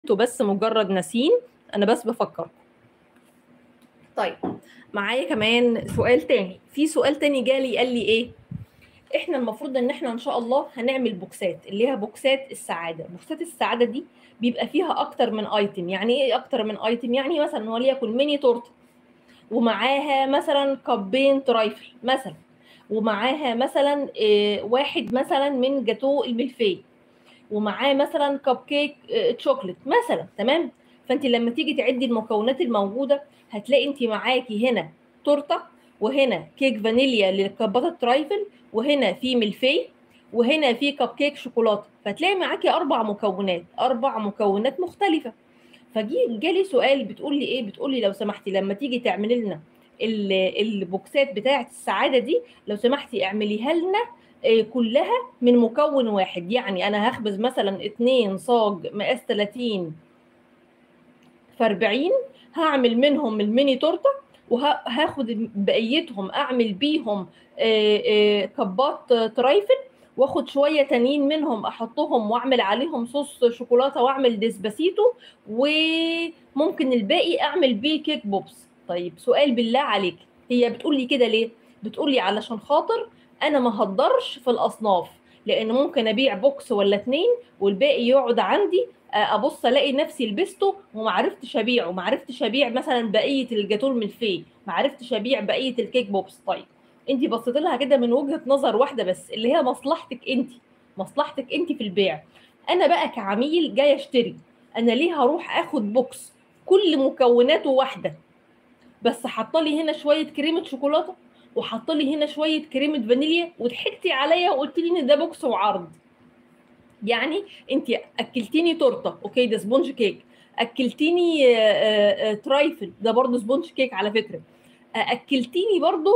انتوا بس مجرد ناسين انا بس بفكركم طيب معايا كمان سؤال تاني في سؤال تاني جالي قال لي ايه احنا المفروض ان احنا ان شاء الله هنعمل بوكسات اللي هي بوكسات السعاده بوكسات السعاده دي بيبقى فيها اكتر من ايتم يعني ايه اكتر من ايتم يعني مثلا وليكن ميني تورته ومعاها مثلا كابين ترايفل مثلا ومعاها مثلا إيه واحد مثلا من جاتو الملفيه ومعاه مثلا كب كيك تشوكلت مثلا تمام فانت لما تيجي تعدي المكونات الموجوده هتلاقي انت معاكي هنا تورته وهنا كيك فانيليا للكبات الترايفل وهنا في ملفي وهنا في كب كيك شوكولاته فتلاقي معاكي اربع مكونات اربع مكونات مختلفه فجي جالي سؤال بتقول لي ايه بتقول لي لو سمحتي لما تيجي تعملي لنا البوكسات بتاعه السعاده دي لو سمحتي اعمليها لنا كلها من مكون واحد يعني انا هخبز مثلا اتنين صاج مقاس 30 في 40 هعمل منهم الميني تورته وهاخد بقيتهم اعمل بيهم كبات ترايفل واخد شويه تانيين منهم احطهم واعمل عليهم صوص شوكولاته واعمل ديسباسيتو وممكن الباقي اعمل بيه كيك بوبس طيب سؤال بالله عليك هي بتقول لي كده ليه بتقول لي علشان خاطر انا ما هقدرش في الاصناف لان ممكن ابيع بوكس ولا اتنين والباقي يقعد عندي ابص الاقي نفسي لبسته وما عرفتش ابيعه ما عرفتش ابيع مثلا بقيه الجاتول ملفيه ما عرفتش ابيع بقيه الكيك بوبس طيب انت بصيت لها كده من وجهه نظر واحده بس اللي هي مصلحتك انت مصلحتك انت في البيع انا بقى كعميل جاي اشتري انا ليه هروح اخد بوكس كل مكوناته واحده بس حاطه لي هنا شويه كريمه شوكولاته وحاطه لي هنا شويه كريمه فانيليا وضحكتي عليا وقلت لي ان ده بوكس وعرض يعني انت اكلتيني تورته اوكي ده سبونج كيك اكلتيني ترايفل ده برضه سبونج كيك على فكره اكلتيني برضه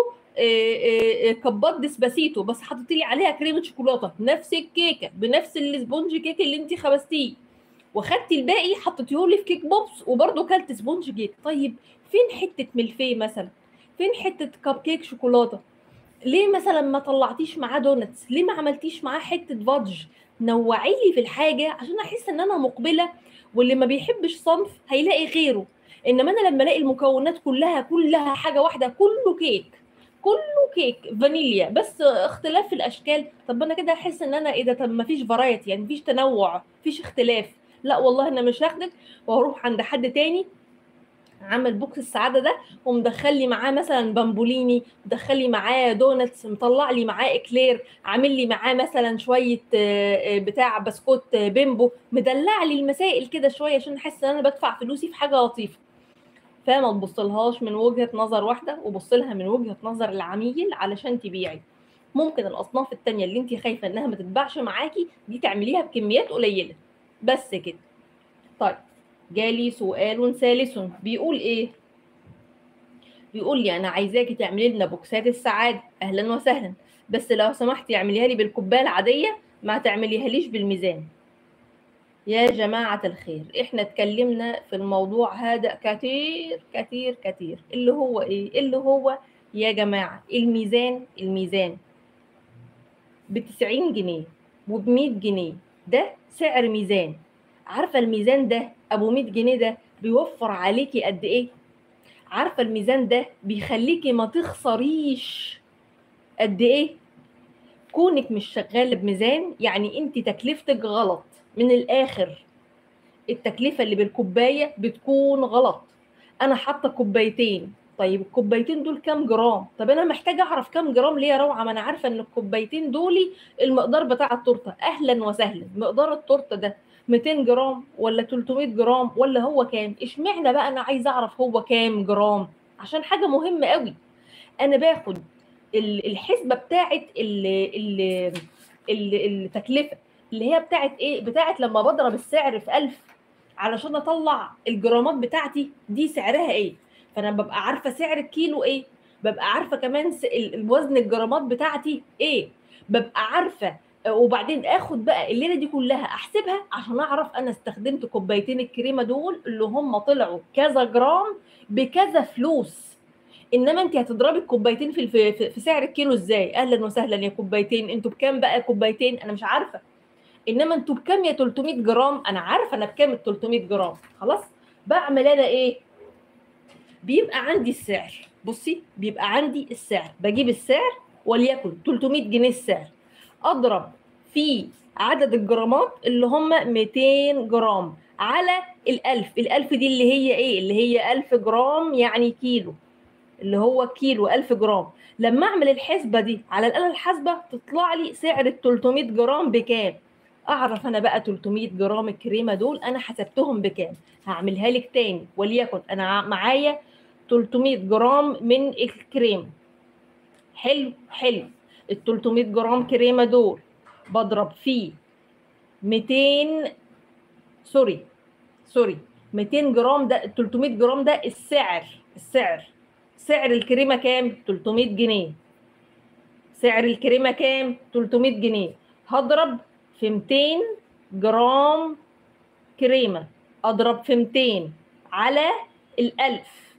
كبات ديسباسيتو بس حطيتي لي عليها كريمه شوكولاته نفس الكيكه بنفس السبونج كيك اللي انت خبزتيه وخدتي الباقي حطيتيه لي في كيك بوبس وبرضه كلت سبونج كيك طيب فين حته ملفيه مثلا فين حته كب كيك شوكولاته ليه مثلا ما طلعتيش معاه دونتس ليه ما عملتيش معاه حته فادج نوعي لي في الحاجه عشان احس ان انا مقبله واللي ما بيحبش صنف هيلاقي غيره انما انا لما الاقي المكونات كلها كلها حاجه واحده كله كيك كله كيك فانيليا بس اختلاف في الاشكال طب انا كده احس ان انا ايه ده طب ما فيش فرايتي يعني مفيش تنوع مفيش اختلاف لا والله انا مش هاخدك وهروح عند حد تاني عامل بوكس السعاده ده ومدخل لي معاه مثلا بامبوليني مدخل لي معاه دونتس مطلع لي معاه اكلير عامل لي معاه مثلا شويه بتاع بسكوت بيمبو مدلع لي المسائل كده شويه عشان احس ان انا بدفع فلوسي في حاجه لطيفه فما تبصلهاش من وجهه نظر واحده وبص لها من وجهه نظر العميل علشان تبيعي ممكن الاصناف التانية اللي انت خايفه انها ما تتباعش معاكي دي تعمليها بكميات قليله بس كده طيب جالي سؤال ثالث بيقول ايه بيقول لي انا عايزاكي تعملي لنا بوكسات السعاده اهلا وسهلا بس لو سمحتي اعمليها لي بالكوبايه العاديه ما تعمليها ليش بالميزان يا جماعة الخير احنا اتكلمنا في الموضوع هذا كتير كتير كتير اللي هو ايه اللي هو يا جماعة الميزان الميزان بتسعين جنيه وبمية جنيه ده سعر ميزان عارفة الميزان ده ابو 100 جنيه ده بيوفر عليكي قد ايه عارفه الميزان ده بيخليكي ما تخسريش قد ايه كونك مش شغاله بميزان يعني انت تكلفتك غلط من الاخر التكلفه اللي بالكوبايه بتكون غلط انا حاطه كوبايتين طيب الكوبايتين دول كام جرام طب انا محتاجه اعرف كام جرام ليه يا روعه ما انا عارفه ان الكوبايتين دول المقدار بتاع التورته اهلا وسهلا مقدار التورته ده 200 جرام ولا 300 جرام ولا هو كام اشمعنى بقى انا عايزه اعرف هو كام جرام عشان حاجه مهمه قوي انا باخد الحسبه بتاعه التكلفه اللي هي بتاعه ايه بتاعه لما بضرب السعر في 1000 علشان اطلع الجرامات بتاعتي دي سعرها ايه فانا ببقى عارفه سعر الكيلو ايه ببقى عارفه كمان الوزن الجرامات بتاعتي ايه ببقى عارفه وبعدين اخد بقى الليله دي كلها احسبها عشان اعرف انا استخدمت كوبايتين الكريمه دول اللي هم طلعوا كذا جرام بكذا فلوس انما انت هتضربي الكوبايتين في, في في سعر الكيلو ازاي اهلا وسهلا يا كوبايتين انتوا بكام بقى كوبايتين انا مش عارفه انما انتوا بكام يا 300 جرام انا عارفه انا بكام ال 300 جرام خلاص بعمل انا ايه بيبقى عندي السعر بصي بيبقى عندي السعر بجيب السعر وليكن 300 جنيه السعر اضرب في عدد الجرامات اللي هم 200 جرام على الألف الألف دي اللي هي إيه اللي هي ألف جرام يعني كيلو اللي هو كيلو ألف جرام لما أعمل الحسبة دي على الآلة الحاسبة تطلع لي سعر ال 300 جرام بكام أعرف أنا بقى 300 جرام الكريمة دول أنا حسبتهم بكام هعملها لك تاني وليكن أنا معايا 300 جرام من الكريم حلو حلو ال 300 جرام كريمة دول بضرب فيه 200 سوري سوري 200 جرام ده 300 جرام ده السعر السعر سعر الكريمه كام 300 جنيه سعر الكريمه كام 300 جنيه هضرب في 200 جرام كريمه اضرب في 200 على الألف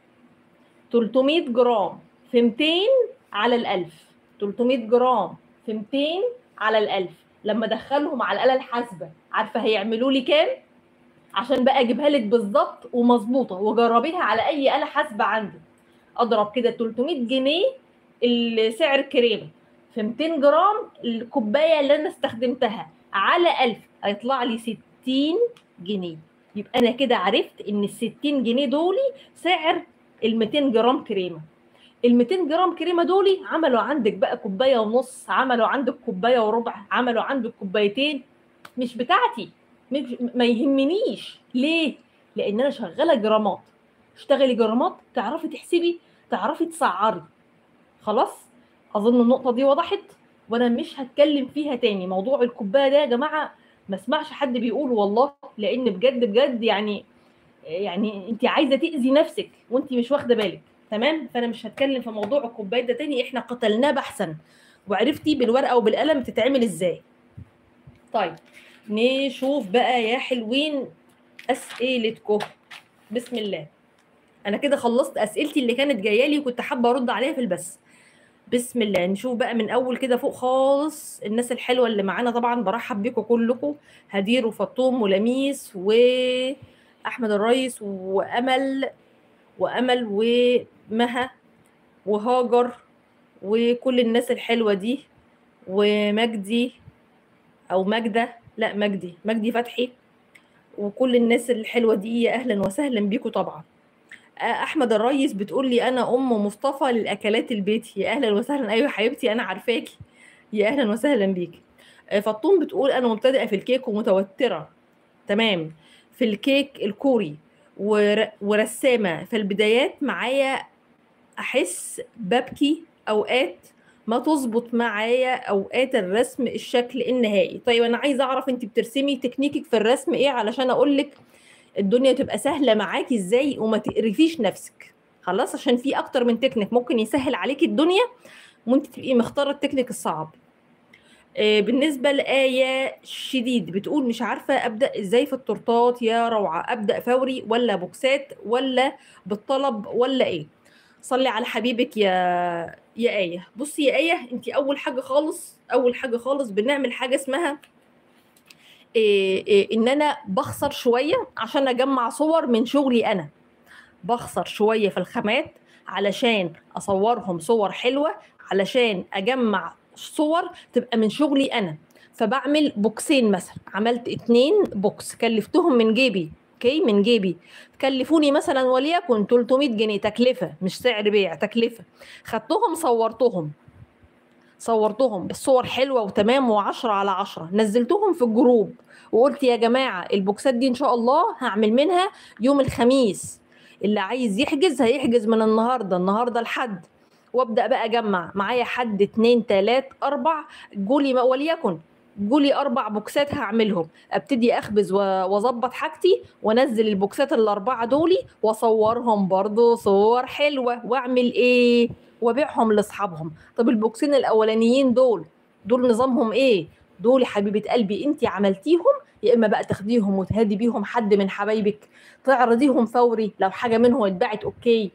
300 جرام في 200 على الألف 300 جرام في 200 على الألف لما ادخلهم على الآلة الحاسبة عارفة هيعملوا لي كام؟ عشان بقى اجيبها لك بالظبط ومظبوطة وجربيها على أي آلة حاسبة عندك أضرب كده 300 جنيه سعر الكريمة في 200 جرام الكوباية اللي أنا استخدمتها على 1000 هيطلع لي 60 جنيه يبقى أنا كده عرفت إن ال 60 جنيه دولي سعر ال 200 جرام كريمة ال 200 جرام كريمه دول عملوا عندك بقى كوبايه ونص عملوا عندك كوبايه وربع عملوا عندك كوبايتين مش بتاعتي مش ما يهمنيش ليه لان انا شغاله جرامات اشتغلي جرامات تعرفي تحسبي تعرفي تسعري خلاص اظن النقطه دي وضحت وانا مش هتكلم فيها تاني موضوع الكوبايه ده يا جماعه ما اسمعش حد بيقول والله لان بجد بجد يعني يعني انت عايزه تاذي نفسك وانت مش واخده بالك تمام فانا مش هتكلم في موضوع الكوبايات ده تاني احنا قتلناه بحثا وعرفتي بالورقه وبالقلم بتتعمل ازاي طيب نشوف بقى يا حلوين اسئلتكم بسم الله انا كده خلصت اسئلتي اللي كانت جايه لي وكنت حابه ارد عليها في البث بسم الله نشوف بقى من اول كده فوق خالص الناس الحلوه اللي معانا طبعا برحب بيكم كلكم هدير وفطوم ولميس واحمد الريس وامل وامل ومها وهاجر وكل الناس الحلوه دي ومجدي او ماجده لا مجدي مجدي فتحي وكل الناس الحلوه دي يا اهلا وسهلا بيكم طبعا احمد الريس بتقول لي انا ام مصطفى للاكلات البيتي يا اهلا وسهلا ايوه حبيبتي انا عارفاكي يا اهلا وسهلا بيكي فطوم بتقول انا مبتدئه في الكيك ومتوتره تمام في الكيك الكوري ورسامه في البدايات معايا احس ببكي اوقات ما تظبط معايا اوقات الرسم الشكل النهائي طيب انا عايزه اعرف انت بترسمي تكنيكك في الرسم ايه علشان اقول لك الدنيا تبقى سهله معاكي ازاي وما تقرفيش نفسك خلاص عشان في اكتر من تكنيك ممكن يسهل عليكي الدنيا وانت تبقي مختاره التكنيك الصعب بالنسبة لآية شديد بتقول مش عارفة أبدأ إزاي في التورتات يا روعة أبدأ فوري ولا بوكسات ولا بالطلب ولا إيه صلي على حبيبك يا يا آية بصي يا آية أنت أول حاجة خالص أول حاجة خالص بنعمل حاجة اسمها إيه إيه إن أنا بخسر شوية عشان أجمع صور من شغلي أنا بخسر شوية في الخامات علشان أصورهم صور حلوة علشان أجمع صور تبقى من شغلي انا فبعمل بوكسين مثلا عملت اتنين بوكس كلفتهم من جيبي اوكي من جيبي كلفوني مثلا وليكن 300 جنيه تكلفه مش سعر بيع تكلفه خدتهم صورتهم صورتهم الصور حلوه وتمام و10 على 10 نزلتهم في الجروب وقلت يا جماعه البوكسات دي ان شاء الله هعمل منها يوم الخميس اللي عايز يحجز هيحجز من النهارده النهارده لحد وابدا بقى اجمع معايا حد اتنين تلات اربع جولي وليكن جولي اربع بوكسات هعملهم ابتدي اخبز واظبط حاجتي وانزل البوكسات الاربعه دولي واصورهم برضو صور حلوه واعمل ايه وابيعهم لاصحابهم طب البوكسين الاولانيين دول دول نظامهم ايه دول حبيبه قلبي انت عملتيهم يا اما بقى تاخديهم وتهدي بيهم حد من حبايبك تعرضيهم فوري لو حاجه منهم اتباعت اوكي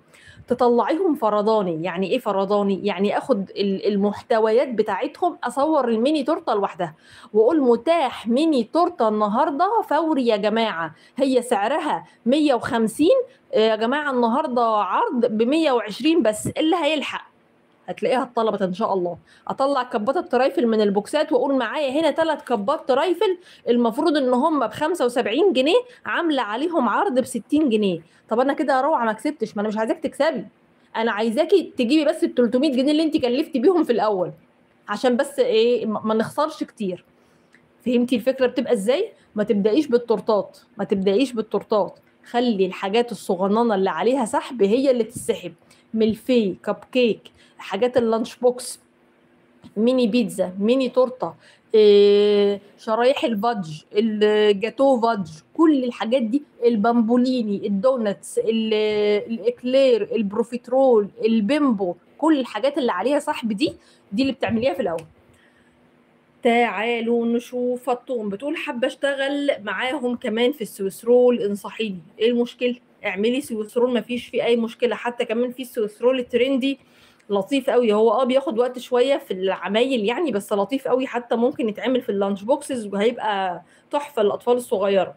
تطلعيهم فرداني يعني ايه فرداني يعني اخد المحتويات بتاعتهم اصور الميني تورته لوحدها واقول متاح ميني تورته النهارده فوري يا جماعه هي سعرها 150 يا جماعه النهارده عرض ب 120 بس اللي هيلحق هتلاقيها اتطلبت ان شاء الله اطلع كبات الترايفل من البوكسات واقول معايا هنا ثلاث كبات ترايفل المفروض ان هم ب 75 جنيه عامله عليهم عرض ب 60 جنيه طب انا كده يا روعه ما كسبتش ما انا مش عايزاك تكسبي انا عايزاكي تجيبي بس ال 300 جنيه اللي انت كلفتي بيهم في الاول عشان بس ايه ما نخسرش كتير فهمتي الفكره بتبقى ازاي ما تبدايش بالتورتات ما تبدايش بالتورتات خلي الحاجات الصغننه اللي عليها سحب هي اللي تسحب ملفي كب كيك حاجات اللانش بوكس ميني بيتزا ميني تورته إيه شرايح الفادج الجاتو فادج كل الحاجات دي البامبوليني الدونتس الاكلير البروفيترول البيمبو كل الحاجات اللي عليها صاحب دي دي اللي بتعمليها في الاول تعالوا نشوف فطوم بتقول حابه اشتغل معاهم كمان في السويس رول انصحيني ايه المشكله اعملي سويس رول مفيش فيه اي مشكله حتى كمان في السويس رول الترندي لطيف قوي هو اه بياخد وقت شويه في العمايل يعني بس لطيف قوي حتى ممكن يتعمل في اللانش بوكسز وهيبقى تحفه للاطفال الصغيره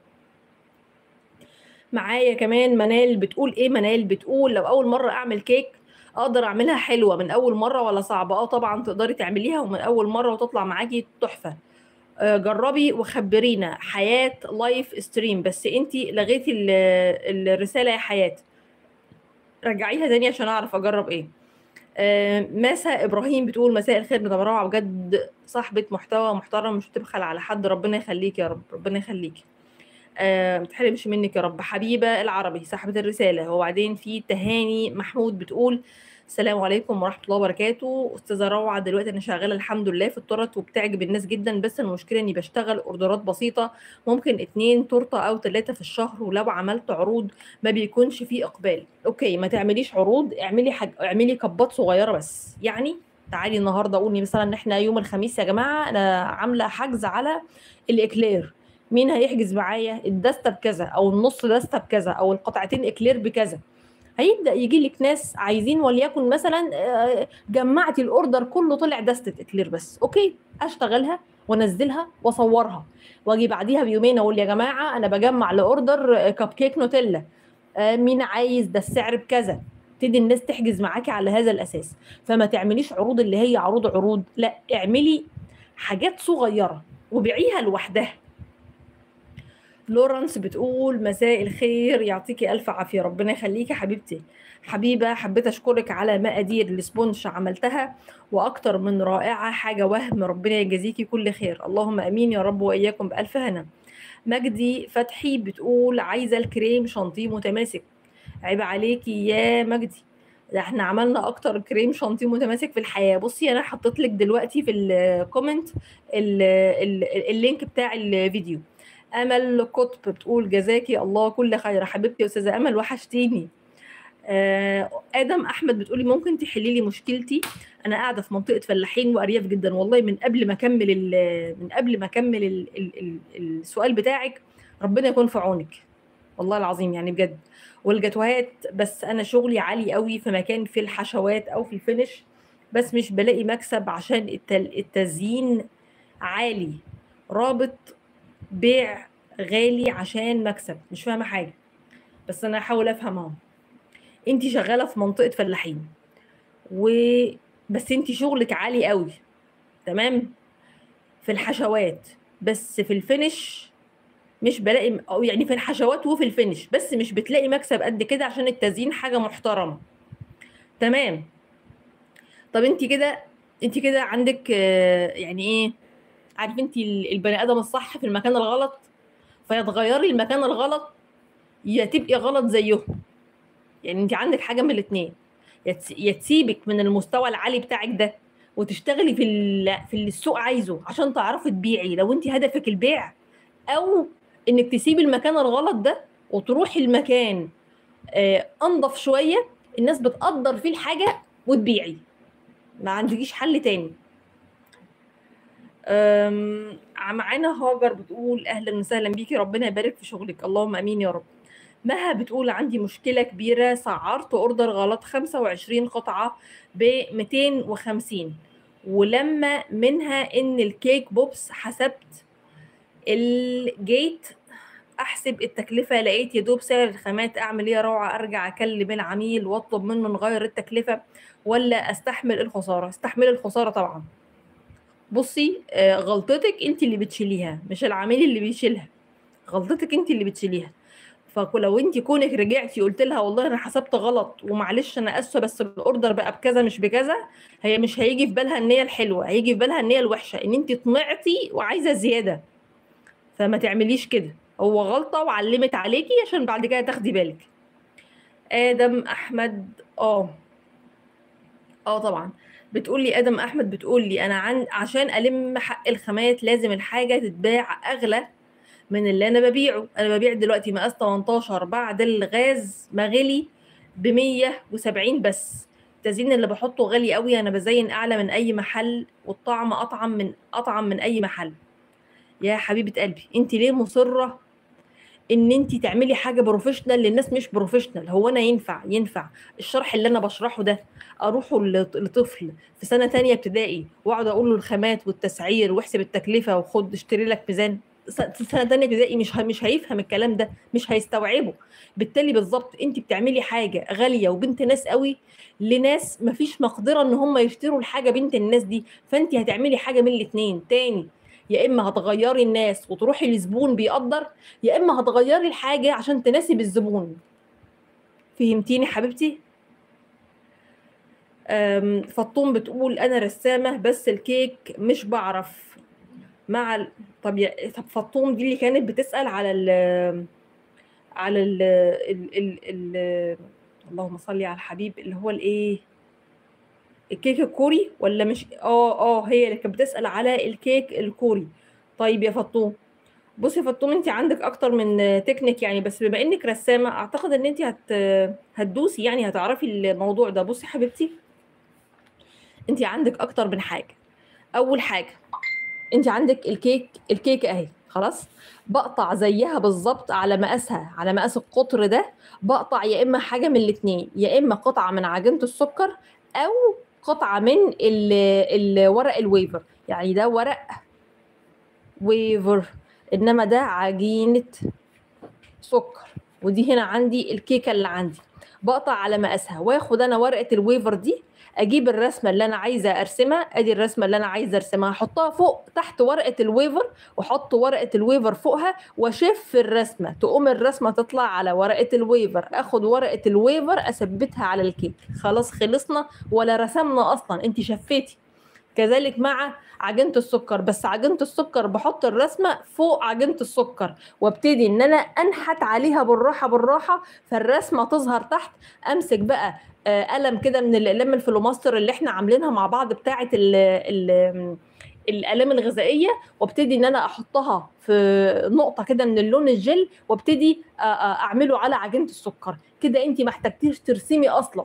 معايا كمان منال بتقول ايه منال بتقول لو اول مره اعمل كيك اقدر اعملها حلوه من اول مره ولا صعبه اه طبعا تقدري تعمليها ومن اول مره وتطلع معاكي تحفه آه جربي وخبرينا حياه لايف ستريم بس انت لغيتي الرساله يا حياه رجعيها تاني عشان اعرف اجرب ايه آه ماسا ابراهيم بتقول مساء الخير مدام روعه بجد صاحبه محتوى محترم مش بتبخل على حد ربنا يخليك يا رب ربنا يخليك آه متحرمش منك يا رب حبيبه العربي صاحبه الرساله وبعدين في تهاني محمود بتقول السلام عليكم ورحمه الله وبركاته استاذه روعه دلوقتي انا شغاله الحمد لله في التورت وبتعجب الناس جدا بس المشكله اني بشتغل اوردرات بسيطه ممكن اتنين تورته او ثلاثه في الشهر ولو عملت عروض ما بيكونش فيه اقبال اوكي ما تعمليش عروض اعملي حاج... اعملي كبات صغيره بس يعني تعالي النهارده قولي مثلا ان احنا يوم الخميس يا جماعه انا عامله حجز على الاكلير مين هيحجز معايا الدسته بكذا او النص دسته بكذا او القطعتين اكلير بكذا هيبدا يجي لك ناس عايزين وليكن مثلا جمعتي الاوردر كله طلع دستة اكلير بس اوكي اشتغلها وانزلها واصورها واجي بعديها بيومين اقول يا جماعه انا بجمع لاوردر كب كيك نوتيلا مين عايز ده السعر بكذا تبتدي الناس تحجز معاكي على هذا الاساس فما تعمليش عروض اللي هي عروض عروض لا اعملي حاجات صغيره وبيعيها لوحدها لورنس بتقول مساء الخير يعطيكي الف عافيه ربنا يخليكي حبيبتي حبيبه حبيت اشكرك على مقادير السبونش عملتها واكتر من رائعه حاجه وهم ربنا يجازيكي كل خير اللهم امين يا رب واياكم بالف هنا مجدي فتحي بتقول عايزه الكريم شانتيه متماسك عيب عليكي يا مجدي ده احنا عملنا اكتر كريم شانتيه متماسك في الحياه بصي انا حطيت لك دلوقتي في الكومنت اللينك بتاع الفيديو امل قطب بتقول جزاكي الله كل خير حبيبتي يا استاذه امل وحشتيني آه ادم احمد بتقولي ممكن تحلي لي مشكلتي انا قاعده في منطقه فلاحين وارياف جدا والله من قبل ما اكمل من قبل ما اكمل ال ال ال السؤال بتاعك ربنا يكون في عونك والله العظيم يعني بجد والجاتوهات بس انا شغلي عالي قوي في مكان في الحشوات او في الفينش بس مش بلاقي مكسب عشان التزيين عالي رابط بيع غالي عشان مكسب مش فاهمه حاجه بس انا هحاول افهم اهو انت شغاله في منطقه فلاحين و بس انت شغلك عالي قوي تمام في الحشوات بس في الفينش مش بلاقي او يعني في الحشوات وفي الفينش بس مش بتلاقي مكسب قد كده عشان التزيين حاجه محترمه تمام طب انت كده انت كده عندك يعني ايه عارف انت البني ادم الصح في المكان الغلط فيا تغيري المكان الغلط يا تبقي غلط زيهم يعني انت عندك حاجه من الاثنين يا تسيبك من المستوى العالي بتاعك ده وتشتغلي في في اللي السوق عايزه عشان تعرفي تبيعي لو انت هدفك البيع او انك تسيبي المكان الغلط ده وتروحي المكان آه انضف شويه الناس بتقدر فيه الحاجه وتبيعي ما عندكيش حل تاني معانا هاجر بتقول اهلا وسهلا بيكي ربنا يبارك في شغلك اللهم امين يا رب مها بتقول عندي مشكلة كبيرة سعرت اوردر غلط 25 قطعة ب 250 ولما منها ان الكيك بوبس حسبت الجيت احسب التكلفه لقيت يا دوب سعر الخامات اعمل ايه يا روعه ارجع اكلم العميل واطلب منه نغير التكلفه ولا استحمل الخساره استحمل الخساره طبعا بصي آه، غلطتك انت اللي بتشيليها مش العميل اللي بيشيلها غلطتك انت اللي بتشيليها فلو انت كونك رجعتي قلت لها والله انا حسبت غلط ومعلش انا اسفه بس الاوردر بقى بكذا مش بكذا هي مش هيجي في بالها النيه الحلوه هيجي في بالها النيه الوحشه ان انت طمعتي وعايزه زياده فما تعمليش كده هو غلطه وعلمت عليكي عشان بعد كده تاخدي بالك ادم احمد اه اه طبعا بتقول لي ادم احمد بتقول لي انا عن عشان الم حق الخامات لازم الحاجه تتباع اغلى من اللي انا ببيعه انا ببيع دلوقتي مقاس 18 بعد الغاز ما غلي ب 170 بس التزيين اللي بحطه غالي قوي انا بزين اعلى من اي محل والطعم اطعم من اطعم من اي محل يا حبيبه قلبي انت ليه مصره ان انت تعملي حاجه بروفيشنال للناس مش بروفيشنال هو انا ينفع ينفع الشرح اللي انا بشرحه ده اروحه لطفل في سنه تانية ابتدائي واقعد اقول له الخامات والتسعير واحسب التكلفه وخد اشتري لك ميزان سنه تانية ابتدائي مش مش هيفهم الكلام ده مش هيستوعبه بالتالي بالظبط انت بتعملي حاجه غاليه وبنت ناس قوي لناس مفيش مقدره ان هم يشتروا الحاجه بنت الناس دي فانت هتعملي حاجه من الاثنين تاني يا اما هتغيري الناس وتروحي لزبون بيقدر يا اما هتغيري الحاجه عشان تناسب الزبون فهمتيني حبيبتي فطوم بتقول انا رسامه بس الكيك مش بعرف مع ال... طب يا طب فطوم دي اللي كانت بتسال على ال على ال ال ال, ال... اللهم صل على الحبيب اللي هو الايه الكيك الكوري ولا مش اه اه هي اللي كانت بتسال على الكيك الكوري طيب يا فطوم بصي يا فطوم انت عندك اكتر من تكنيك يعني بس بما انك رسامه اعتقد ان انت هت هتدوسي يعني هتعرفي الموضوع ده بصي حبيبتي انت عندك اكتر من حاجه اول حاجه انت عندك الكيك الكيك اهي خلاص بقطع زيها بالظبط على مقاسها على مقاس القطر ده بقطع يا اما حاجه من الاثنين يا اما قطعه من عجينه السكر او قطعه من الورق الويفر يعني ده ورق ويفر انما ده عجينه سكر ودي هنا عندي الكيكه اللي عندي بقطع على مقاسها واخد انا ورقه الويفر دي اجيب الرسمه اللي انا عايزه ارسمها ادي الرسمه اللي انا عايزه ارسمها احطها فوق تحت ورقه الويفر واحط ورقه الويفر فوقها واشف الرسمه تقوم الرسمه تطلع على ورقه الويفر اخد ورقه الويفر اثبتها على الكيك خلاص خلصنا ولا رسمنا اصلا انت شفيتي كذلك مع عجينه السكر بس عجينه السكر بحط الرسمه فوق عجينه السكر وابتدي ان انا انحت عليها بالراحه بالراحه فالرسمه تظهر تحت امسك بقى قلم كده من الاقلام الفلوماستر اللي احنا عاملينها مع بعض بتاعه ال ال الالام الغذائيه وابتدي ان انا احطها في نقطه كده من اللون الجل وابتدي اعمله على عجينه السكر كده انت ما احتجتيش ترسمي اصلا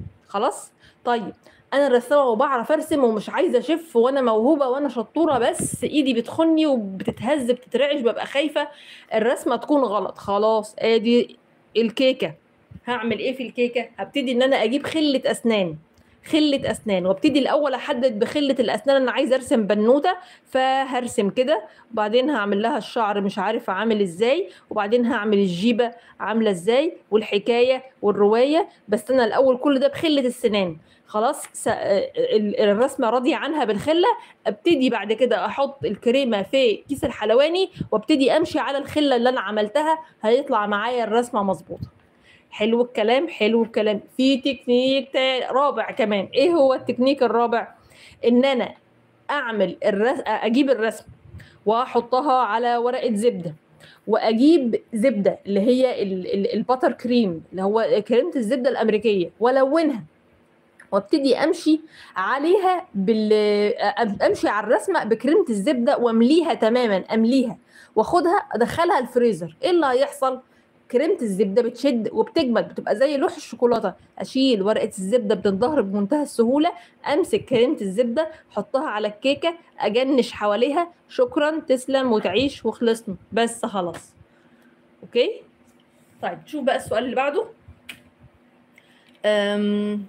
خلاص طيب انا رسامه وبعرف ارسم ومش عايزه اشف وانا موهوبه وانا شطوره بس ايدي بتخني وبتتهز بتترعش ببقى خايفه الرسمه تكون غلط خلاص ادي الكيكه هعمل ايه في الكيكه هبتدي ان انا اجيب خله اسنان خله اسنان وابتدي الاول احدد بخله الاسنان انا عايزه ارسم بنوته فهرسم كده وبعدين هعمل لها الشعر مش عارفه عامل ازاي وبعدين هعمل الجيبه عامله ازاي والحكايه والروايه بس انا الاول كل ده بخله السنان خلاص س... الرسمه راضيه عنها بالخله ابتدي بعد كده احط الكريمه في كيس الحلواني وابتدي امشي على الخله اللي انا عملتها هيطلع معايا الرسمه مظبوطه حلو الكلام حلو الكلام في تكنيك رابع كمان ايه هو التكنيك الرابع ان انا اعمل الرس... اجيب الرسم واحطها على ورقه زبده واجيب زبده اللي هي الباتر كريم اللي هو كريمه الزبده الامريكيه والونها وابتدي امشي عليها بال امشي على الرسمه بكريمه الزبده وامليها تماما امليها واخدها ادخلها الفريزر ايه اللي هيحصل كريمه الزبده بتشد وبتجمد بتبقى زي لوح الشوكولاته اشيل ورقه الزبده بتنظهر بمنتهى السهوله امسك كريمه الزبده احطها على الكيكه اجنش حواليها شكرا تسلم وتعيش وخلصنا بس خلاص اوكي طيب شوف بقى السؤال اللي بعده أم...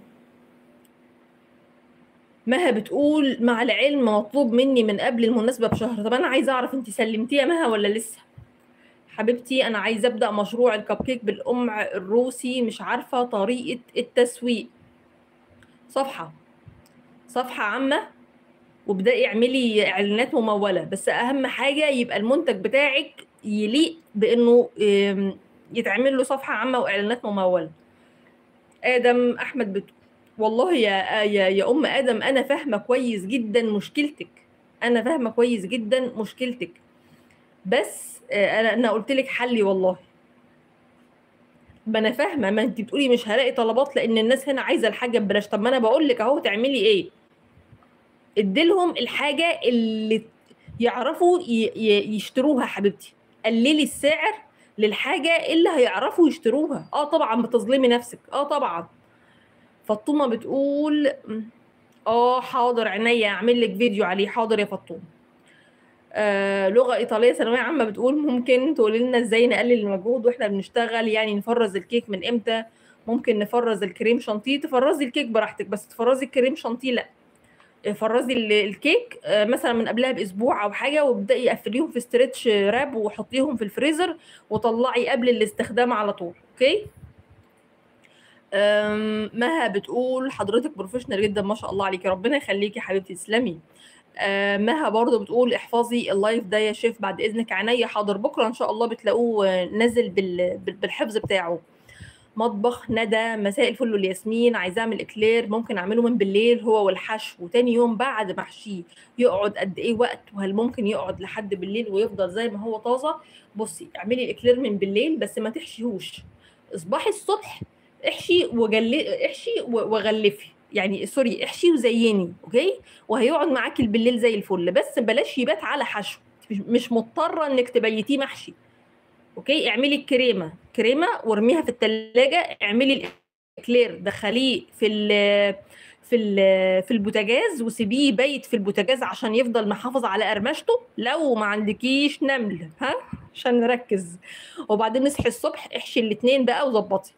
مها بتقول مع العلم مطلوب مني من قبل المناسبة بشهر طب أنا عايزة أعرف أنت سلمتيها مها ولا لسه حبيبتي أنا عايزة أبدأ مشروع الكب كيك بالقمع الروسي مش عارفة طريقة التسويق صفحة صفحة عامة وابدأي اعملي إعلانات ممولة بس أهم حاجة يبقى المنتج بتاعك يليق بإنه آم، يتعمل له صفحة عامة وإعلانات ممولة آدم أحمد بتقول والله يا يا يا ام ادم انا فاهمه كويس جدا مشكلتك انا فاهمه كويس جدا مشكلتك بس آه، انا انا قلت لك حلي والله ما انا فاهمه ما انت بتقولي مش هلاقي طلبات لان الناس هنا عايزه الحاجه ببلاش طب ما انا بقول لك اهو تعملي ايه اديلهم الحاجه اللي يعرفوا ي- ي- يشتروها حبيبتي قللي السعر للحاجه اللي هيعرفوا يشتروها اه طبعا بتظلمي نفسك اه طبعا فطومه بتقول اه حاضر عينيا اعمل لك فيديو عليه حاضر يا فطوم آه لغه ايطاليه ثانويه عامه بتقول ممكن تقولي لنا ازاي نقلل المجهود واحنا بنشتغل يعني نفرز الكيك من امتى ممكن نفرز الكريم شانتيه تفرزي الكيك براحتك بس تفرزي الكريم شانتيه لا فرزي ال- الكيك آه، مثلا من قبلها باسبوع او حاجه وابداي قفليهم في ستريتش راب وحطيهم في الفريزر وطلعي قبل الاستخدام على طول اوكي أم، مها بتقول حضرتك بروفيشنال جدا ما شاء الله عليكي ربنا يخليكي يا حبيبتي تسلمي آه، مها برضو بتقول احفظي اللايف ده يا شيف بعد اذنك عينيا حاضر بكره ان شاء الله بتلاقوه آه، نازل بال- بال- بالحفظ بتاعه مطبخ ندى مساء الفل والياسمين عايزه اعمل اكلير ممكن اعمله من بالليل هو والحشو وتاني يوم بعد ما احشيه يقعد قد ايه وقت وهل ممكن يقعد لحد بالليل ويفضل زي ما هو طازه بصي اعملي الاكلير من بالليل بس ما تحشيهوش اصبحي الصبح احشي وجلي احشي و- وغلفي يعني سوري احشي وزيني اوكي وهيقعد معاكي بالليل زي الفل بس بلاش يبات على حشو مش- مش مضطره انك تبيتيه محشي اوكي اعملي الكريمه كريمه وارميها في التلاجة اعملي الاكلير دخليه في ال في ال في البوتاجاز وسيبيه يبيت في البوتاجاز عشان يفضل محافظ على قرمشته لو ما عندكيش نمل ها عشان نركز وبعدين نصحي الصبح احشي الاتنين بقى وظبطي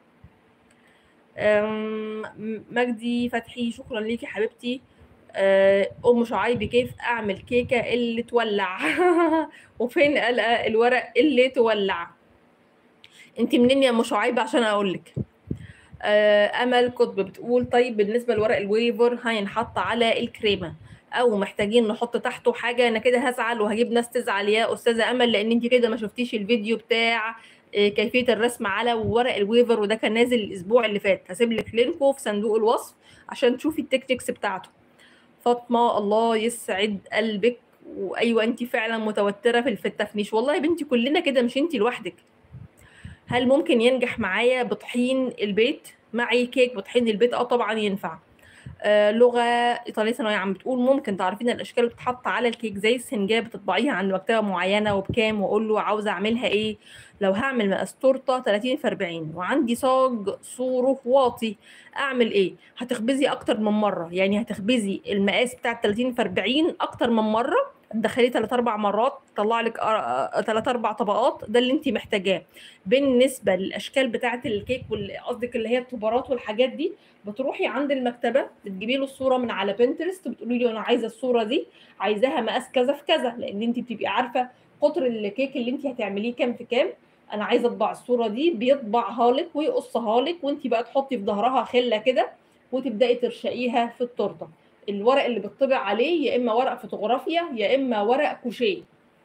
أم، مجدي فتحي شكرا ليكي حبيبتي آه، ام شعيبي كيف اعمل كيكه اللي تولع وفين القى الورق اللي تولع انت منين يا ام شعيبه عشان اقول لك آه، امل كتب بتقول طيب بالنسبه لورق الويفر هينحط على الكريمه او محتاجين نحط تحته حاجه انا كده هزعل وهجيب ناس تزعل يا استاذه امل لان انت كده ما شفتيش الفيديو بتاع آه، كيفيه الرسم على ورق الويفر وده كان نازل الاسبوع اللي فات هسيب لك لينكو في صندوق الوصف عشان تشوفي التكتيكس بتاعته فاطمه الله يسعد قلبك وايوه انت فعلا متوتره في في التفنيش والله يا بنتي كلنا كده مش انت لوحدك هل ممكن ينجح معايا بطحين البيت معي كيك بطحين البيت اه طبعا ينفع آه لغه ايطاليه ثانويه عم بتقول ممكن تعرفين الاشكال اللي بتتحط على الكيك زي السنجاب بتطبعيها عند مكتبه معينه وبكام واقول له عاوزه اعملها ايه لو هعمل مقاس تورته 30 في 40 وعندي صاج صوره واطي اعمل ايه هتخبزي اكتر من مره يعني هتخبزي المقاس بتاع 30 في 40 اكتر من مره تدخليه ثلاث اربع مرات طلع لك ثلاث اربع طبقات ده اللي انت محتاجاه بالنسبه للاشكال بتاعه الكيك وال- قصدك اللي هي الطبارات والحاجات دي بتروحي عند المكتبه بتجيبي له الصوره من على بنترست بتقولي له انا عايزه الصوره دي عايزاها مقاس كذا في كذا لان انت بتبقي عارفه قطر الكيك اللي انت هتعمليه كام في كام انا عايزه اطبع الصوره دي بيطبعها لك ويقصها لك وانت بقى تحطي في ظهرها خله كده وتبداي ترشقيها في التورته الورق اللي بتطبع عليه يا اما ورق فوتوغرافيا يا اما ورق كوشيه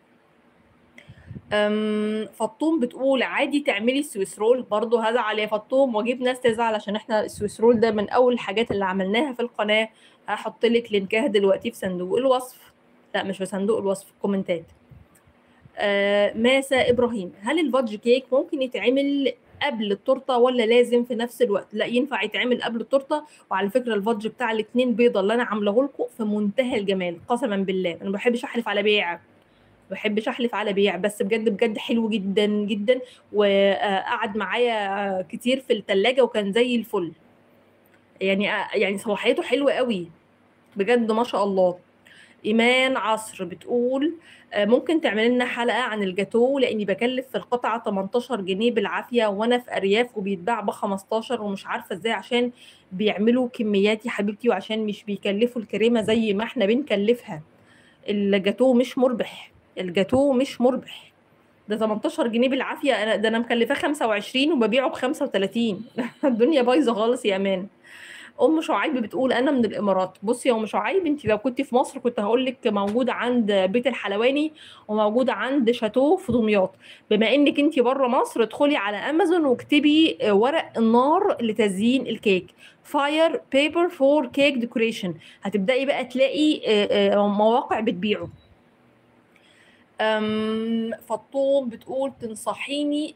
أم، فطوم بتقول عادي تعملي السويس رول برضه هزعل يا فطوم واجيب ناس تزعل عشان احنا السويس رول ده من اول الحاجات اللي عملناها في القناه هحط لك لينكها دلوقتي في صندوق الوصف لا مش في صندوق الوصف في الكومنتات آه ماسة ابراهيم هل الفادج كيك ممكن يتعمل قبل التورته ولا لازم في نفس الوقت لا ينفع يتعمل قبل التورته وعلى فكره الفادج بتاع الاتنين بيضه اللي انا عاملاه لكم في منتهى الجمال قسما بالله انا ما بحبش احلف على بيع ما بحبش احلف على بيع بس بجد بجد حلو جدا جدا وقعد معايا كتير في التلاجة وكان زي الفل يعني يعني صلاحيته حلوه قوي بجد ما شاء الله ايمان عصر بتقول آه، ممكن تعمل لنا حلقه عن الجاتو لاني بكلف في القطعه 18 جنيه بالعافيه وانا في ارياف وبيتباع ب 15 ومش عارفه ازاي عشان بيعملوا كميات يا حبيبتي وعشان مش بيكلفوا الكريمه زي ما احنا بنكلفها الجاتو مش مربح الجاتو مش مربح ده 18 جنيه بالعافيه انا ده انا مكلفاه 25 وببيعه ب 35 الدنيا بايظه خالص يا امان ام شعيب بتقول انا من الامارات بصي يا ام شعيب انت لو كنت في مصر كنت هقول لك موجوده عند بيت الحلواني وموجوده عند شاتو في دمياط بما انك انت بره مصر ادخلي على امازون واكتبي ورق النار لتزيين الكيك فاير بيبر فور كيك ديكوريشن هتبداي بقى تلاقي آه، آه، مواقع بتبيعه أم، فطوم بتقول تنصحيني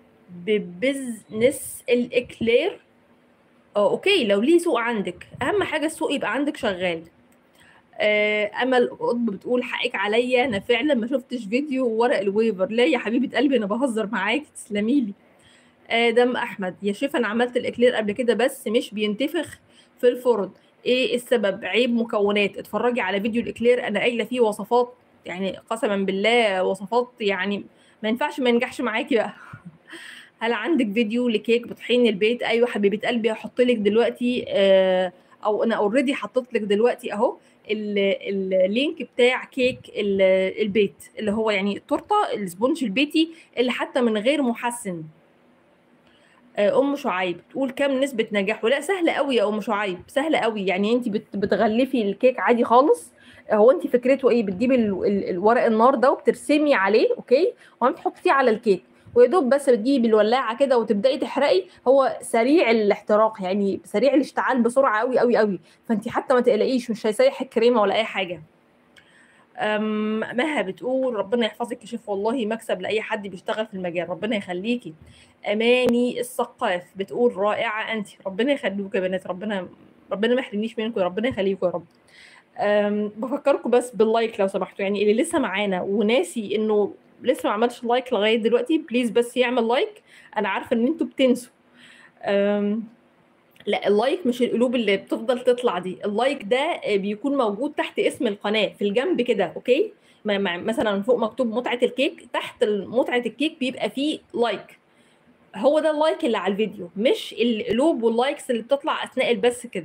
ببزنس الاكلير اه اوكي لو ليه سوق عندك اهم حاجه السوق يبقى عندك شغال آه، امل قطب بتقول حقك عليا انا فعلا ما شفتش فيديو ورق الويفر لا يا حبيبه قلبي انا بهزر معاكي تسلمي لي ادم احمد يا شيف انا عملت الاكلير قبل كده بس مش بينتفخ في الفرن ايه السبب عيب مكونات اتفرجي على فيديو الاكلير انا قايله فيه وصفات يعني قسما بالله وصفات يعني ما ينفعش ما ينجحش معاكي بقى هل عندك فيديو لكيك بطحين البيت ايوه حبيبه قلبي هحط لك دلوقتي آه، او انا اوريدي حطيت لك دلوقتي اهو ال- اللينك بتاع كيك ال- البيت اللي هو يعني التورته السبونج البيتي اللي حتى من غير محسن آه، ام شعيب تقول كام نسبه نجاحه لا سهله قوي يا ام شعيب سهله قوي يعني انت بت- بتغلفي الكيك عادي خالص هو انت فكرته ايه بتجيبي ال- ال- الورق النار ده وبترسمي عليه اوكي وبعدين تحطيه على الكيك ويا دوب بس بتجيبي الولاعه كده وتبداي تحرقي هو سريع الاحتراق يعني سريع الاشتعال بسرعه قوي قوي قوي فانت حتى ما تقلقيش مش هيسيح الكريمه ولا اي حاجه أم مها بتقول ربنا يحفظك يا شيف والله مكسب لاي حد بيشتغل في المجال ربنا يخليكي اماني السقاف بتقول رائعه انت ربنا يخليكم يا بنات ربنا ربنا ما يحرمنيش منكم ربنا يخليكم يا رب أم بفكركم بس باللايك لو سمحتوا يعني اللي لسه معانا وناسي انه لسه ما عملش لايك لغايه دلوقتي بليز بس يعمل لايك انا عارفه ان انتوا بتنسوا أم لا اللايك مش القلوب اللي بتفضل تطلع دي اللايك ده بيكون موجود تحت اسم القناة في الجنب كده اوكي ما- ما- مثلا فوق مكتوب متعة الكيك تحت متعة الكيك بيبقى فيه لايك هو ده اللايك اللي على الفيديو مش القلوب واللايكس اللي بتطلع اثناء البث كده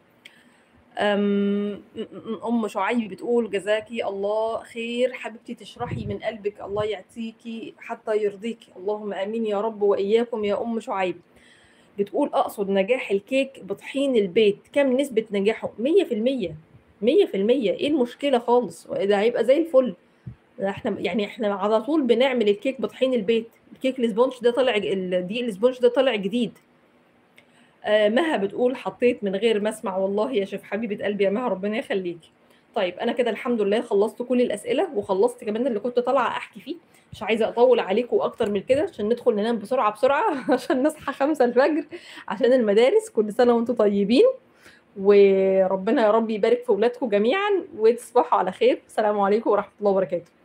أم ام شعيب بتقول جزاكي الله خير حبيبتي تشرحي من قلبك الله يعطيكي حتى يرضيكي اللهم امين يا رب واياكم يا ام شعيب بتقول اقصد نجاح الكيك بطحين البيت كم نسبة نجاحه 100% 100% ايه المشكلة خالص ده هيبقى زي الفل ده احنا يعني احنا على طول بنعمل الكيك بطحين البيت الكيك الاسبونج ده طالع الدقيق الاسبونج ده طالع جديد آه مها بتقول حطيت من غير ما اسمع والله يا شيف حبيبة قلبي يا مها ربنا يخليكي طيب انا كده الحمد لله خلصت كل الاسئله وخلصت كمان اللي كنت طالعه احكي فيه مش عايزه اطول عليكم اكتر من كده عشان ندخل ننام بسرعه بسرعه عشان نصحى خمسة الفجر عشان المدارس كل سنه وانتم طيبين وربنا يا رب يبارك في اولادكم جميعا وتصبحوا على خير السلام عليكم ورحمه الله وبركاته